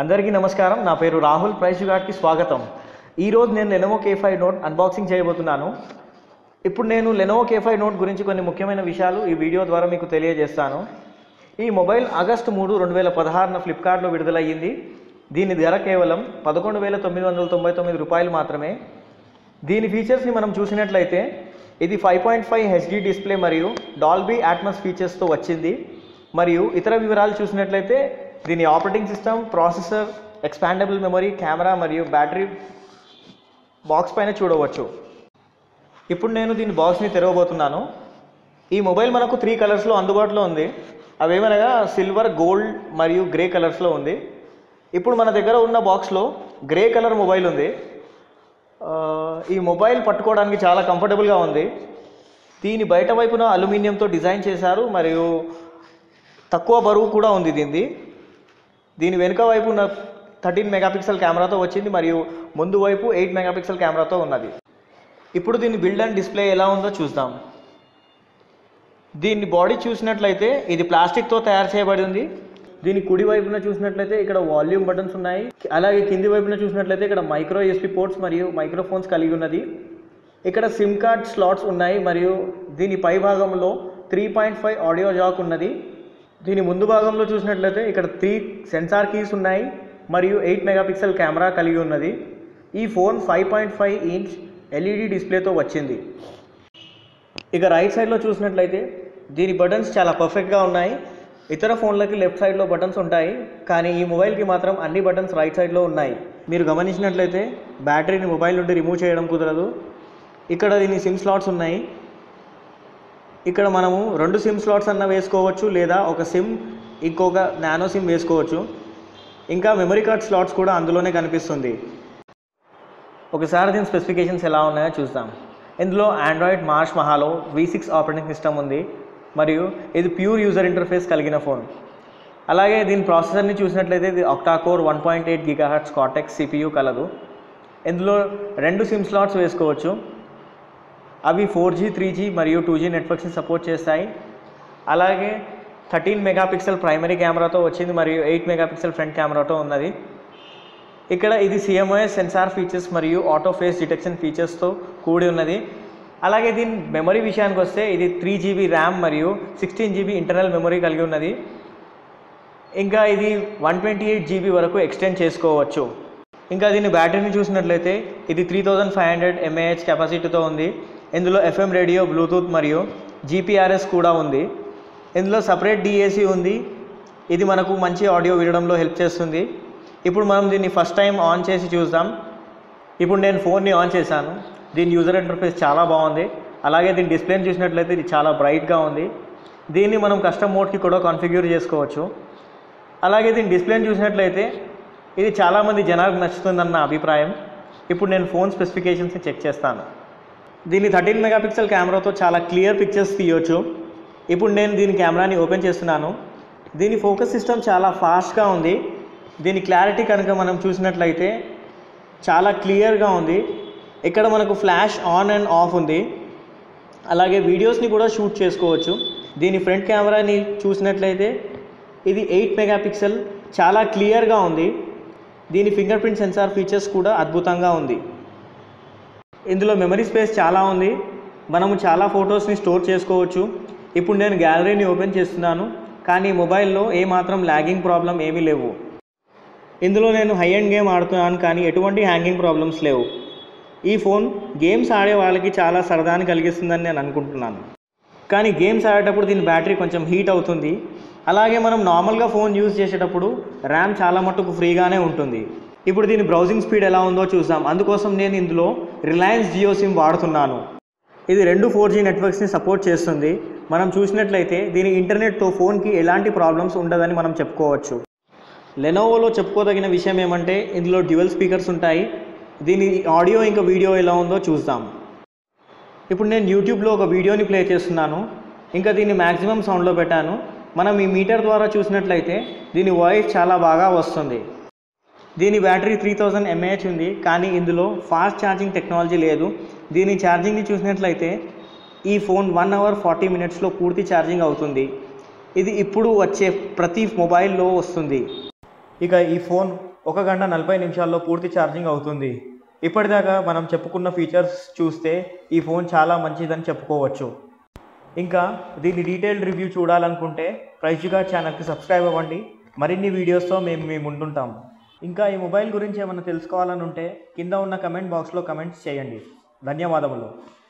అందరికీ నమస్కారం నా పేరు రాహుల్ ప్రైస్ గార్డ్కి స్వాగతం ఈరోజు నేను Lenovo K five note unboxing చేయబోతున్నాను ఇప్పుడు నేను లెనోవో కే ఫైవ్ నోట్ గురించి కొన్ని ముఖ్యమైన విషయాలు ఈ వీడియో ద్వారా మీకు తెలియజేస్తాను ఈ మొబైల్ ఆగస్టు మూడు రెండు వేల పదహారున ఫ్లిప్కార్ట్లో విడుదలయ్యింది దీని ధర కేవలం పదకొండు వేల తొమ్మిది వందల తొంభై తొమ్మిది రూపాయలు మాత్రమే దీని ఫీచర్స్ని మనం చూసినట్లయితే ఇది five point five HD display మరియు డాల్బీ అట్మస్ ఫీచర్స్తో వచ్చింది మరియు ఇతర వివరాలు చూసినట్లయితే దీని operating system processor expandable memory camera మరియు బ్యాటరీ బాక్స్ పైన చూడవచ్చు ఇప్పుడు నేను దీని బాక్స్ని తెరవబోతున్నాను ఈ మొబైల్ మనకు త్రీ కలర్స్లో అందుబాటులో ఉంది అవేమనగా సిల్వర్ గోల్డ్ మరియు గ్రే కలర్స్లో ఉంది ఇప్పుడు మన దగ్గర ఉన్న బాక్స్లో గ్రే కలర్ మొబైల్ ఉంది ఆ, ఈ మొబైల్ పట్టుకోవడానికి చాలా కంఫర్టబుల్గా ఉంది దీని బయట వైపున అల్యూమినియంతో డిజైన్ చేశారు మరియు తక్కువ బరువు కూడా ఉంది దీనిది దీని వెనుక వైపు ఉన్న థర్టీన్ మెగాపిక్సెల్ కెమెరాతో వచ్చింది మరియు ముందు వైపు ఎయిట్ మెగాపిక్సెల్ కెమెరాతో ఉన్నది ఇప్పుడు దీని బిల్డ్ అండ్ డిస్ప్లే ఎలా ఉందో చూద్దాం దీని బాడీ చూసినట్లయితే ఇది ప్లాస్టిక్తో తయారు చేయబడి ఉంది దీని కుడి వైపున చూసినట్లయితే ఇక్కడ వాల్యూమ్ బటన్స్ ఉన్నాయి అలాగే కింది వైపున చూసినట్లయితే ఇక్కడ మైక్రో ఎస్పీ పోర్ట్స్ మరియు మైక్రోఫోన్స్ కలిగి ఉన్నది ఇక్కడ సిమ్ కార్డ్ స్లాట్స్ ఉన్నాయి మరియు దీని పై భాగంలో three point five audio jack ఉన్నది దీని ముందు భాగంలో చూసినట్లయితే ఇక్కడ త్రీ సెన్సార్ కీస్ ఉన్నాయి మరియు ఎయిట్ మెగాపిక్సెల్ కెమెరా కలిగి ఉన్నది ఈ phone five point five inch LED డిస్ప్లేతో వచ్చింది ఇక రైట్ సైడ్లో చూసినట్లయితే దీని బటన్స్ చాలా పర్ఫెక్ట్గా ఉన్నాయి ఇతర ఫోన్లకి లెఫ్ట్ సైడ్లో బటన్స్ ఉంటాయి కానీ ఈ మొబైల్కి మాత్రం అన్ని బటన్స్ రైట్ సైడ్లో ఉన్నాయి మీరు గమనించినట్లయితే బ్యాటరీని మొబైల్ నుండి రిమూవ్ చేయడం కుదరదు ఇక్కడ దీని సిమ్ స్లాట్స్ ఉన్నాయి ఇక్కడ మనము రెండు సిమ్ స్లాట్స్ అన్న వేసుకోవచ్చు లేదా ఒక సిమ్ ఇంకొక నానో సిమ్ వేసుకోవచ్చు ఇంకా మెమరీ కార్డ్ స్లాట్స్ కూడా అందులోనే కనిపిస్తుంది ఒకసారి దీని స్పెసిఫికేషన్స్ ఎలా ఉన్నాయో చూద్దాం ఇందులో Android marshmallow V six operating system ఉంది మరియు ఇది ప్యూర్ యూజర్ ఇంటర్ఫేస్ కలిగిన ఫోన్ అలాగే దీని ప్రాసెసర్ని చూసినట్లయితే ఇది octacore one point eight gigahertz cortex CPU కలదు ఇందులో రెండు సిమ్ స్లాట్స్ వేసుకోవచ్చు అవి ఫోర్ జీ త్రీ జీ మరియు టూ జీ నెట్వర్క్స్ని సపోర్ట్ చేస్తాయి అలాగే థర్టీన్ మెగాపిక్సెల్ ప్రైమరీ కెమెరాతో వచ్చింది మరియు ఎయిట్ మెగాపిక్సెల్ ఫ్రంట్ కెమెరాతో ఉన్నది ఇక్కడ ఇది సిఎంఓఎస్ సెన్సార్ ఫీచర్స్ మరియు ఆటో ఫేస్ డిటెక్షన్ ఫీచర్స్తో కూడి ఉన్నది అలాగే దీని మెమరీ విషయానికి వస్తే ఇది త్రీ జీబీ ర్యామ్ మరియు సిక్స్టీన్ జీబీ ఇంటర్నల్ మెమరీ కలిగి ఉన్నది ఇంకా ఇది వన్ ట్వంటీ ఎయిట్ జీబీ వరకు ఎక్స్టెండ్ చేసుకోవచ్చు ఇంకా దీని బ్యాటరీని చూసినట్లయితే ఇది three thousand five hundred mAh కెపాసిటీతో ఉంది ఇందులో ఎఫ్ఎం రేడియో బ్లూటూత్ మరియు జీపీఆర్ఎస్ కూడా ఉంది ఇందులో సపరేట్ డిఏసి ఉంది ఇది మనకు మంచి ఆడియో వినడంలో హెల్ప్ చేస్తుంది ఇప్పుడు మనం దీన్ని ఫస్ట్ టైం ఆన్ చేసి చూద్దాం ఇప్పుడు నేను ఫోన్ని ఆన్ చేశాను దీని యూజర్ ఇంటర్ఫేస్ చాలా బాగుంది అలాగే దీని డిస్ప్లేని చూసినట్లయితే ఇది చాలా బ్రైట్గా ఉంది దీన్ని మనం కస్టమ్ మోడ్కి కూడా కాన్ఫిగ్యూర్ చేసుకోవచ్చు అలాగే దీని డిస్ప్లేని చూసినట్లయితే ఇది చాలామంది జనాలకు నచ్చుతుందన్న నా అభిప్రాయం ఇప్పుడు నేను ఫోన్ స్పెసిఫికేషన్స్ని చెక్ చేస్తాను దీని థర్టీన్ మెగాపిక్సెల్ కెమెరాతో చాలా క్లియర్ పిక్చర్స్ తీయొచ్చు ఇప్పుడు నేను దీని కెమెరాని ఓపెన్ చేస్తున్నాను దీని ఫోకస్ సిస్టమ్ చాలా ఫాస్ట్గా ఉంది దీని క్లారిటీ కనుక మనం చూసినట్లయితే చాలా క్లియర్గా ఉంది ఇక్కడ మనకు ఫ్లాష్ ఆన్ అండ్ ఆఫ్ ఉంది అలాగే వీడియోస్ని కూడా షూట్ చేసుకోవచ్చు దీని ఫ్రంట్ కెమెరాని చూసినట్లయితే ఇది ఎయిట్ మెగాపిక్సెల్ చాలా క్లియర్గా ఉంది దీని ఫింగర్ ప్రింట్ సెన్సార్ ఫీచర్స్ కూడా అద్భుతంగా ఉంది ఇందులో మెమరీ స్పేస్ చాలా ఉంది మనము చాలా ఫొటోస్ని స్టోర్ చేసుకోవచ్చు ఇప్పుడు నేను గ్యాలరీని ఓపెన్ చేస్తున్నాను కానీ మొబైల్లో ఏమాత్రం ల్యాగింగ్ ప్రాబ్లం ఏమీ లేవు ఇందులో నేను హై ఎండ్ గేమ్ ఆడుతున్నాను కానీ ఎటువంటి హ్యాంగింగ్ ప్రాబ్లమ్స్ లేవు ఈ ఫోన్ గేమ్స్ ఆడే వాళ్ళకి చాలా సరదాని కలిగిస్తుందని నేను అనుకుంటున్నాను కానీ గేమ్స్ ఆడేటప్పుడు దీని బ్యాటరీ కొంచెం హీట్ అవుతుంది అలాగే మనం నార్మల్గా ఫోన్ యూజ్ చేసేటప్పుడు ర్యామ్ చాలా మట్టుకు ఫ్రీగానే ఉంటుంది ఇప్పుడు దీని బ్రౌజింగ్ స్పీడ్ ఎలా ఉందో చూసాం అందుకోసం నేను ఇందులో రిలయన్స్ జియో సిమ్ వాడుతున్నాను ఇది రెండు ఫోర్ జీ నెట్వర్క్స్ని సపోర్ట్ చేస్తుంది మనం చూసినట్లయితే దీని ఇంటర్నెట్తో ఫోన్కి ఎలాంటి ప్రాబ్లమ్స్ ఉండదని మనం చెప్పుకోవచ్చు లెనోవోలో చెప్పుకోదగిన విషయం ఏమంటే ఇందులో డ్యువల్ స్పీకర్స్ ఉంటాయి దీని ఆడియో ఇంకా వీడియో ఎలా ఉందో చూద్దాం ఇప్పుడు నేను యూట్యూబ్లో ఒక వీడియోని ప్లే చేస్తున్నాను ఇంకా దీన్ని మ్యాక్సిమం సౌండ్లో పెట్టాను మనం ఈ మీటర్ ద్వారా చూసినట్లయితే దీని వాయిస్ చాలా బాగా వస్తుంది దీని బ్యాటరీ త్రీ థౌజండ్ ఎంఏహెచ్ ఉంది కానీ ఇందులో ఫాస్ట్ ఛార్జింగ్ టెక్నాలజీ లేదు దీని ఛార్జింగ్ని చూసినట్లయితే ఈ ఫోన్ వన్ అవర్ ఫార్టీ మినిట్స్లో పూర్తి ఛార్జింగ్ అవుతుంది ఇది ఇప్పుడు వచ్చే ప్రతి మొబైల్లో వస్తుంది ఇక ఈ ఫోన్ ఒక గంట నలభై నిమిషాల్లో పూర్తి ఛార్జింగ్ అవుతుంది ఇప్పటిదాకా మనం చెప్పుకున్న ఫీచర్స్ చూస్తే ఈ ఫోన్ చాలా మంచిదని చెప్పుకోవచ్చు ఇంకా దీని డీటెయిల్డ్ రివ్యూ చూడాలనుకుంటే ప్రైజ్గా ఛానల్కి సబ్స్క్రైబ్ అవ్వండి మరిన్ని వీడియోస్తో మేము మీ ముందుంటాం ఇంకా ఈ మొబైల్ గురించి ఏమైనా తెలుసుకోవాలని ఉంటే కింద ఉన్న కమెంట్ బాక్స్లో కమెంట్స్ చేయండి ధన్యవాదములు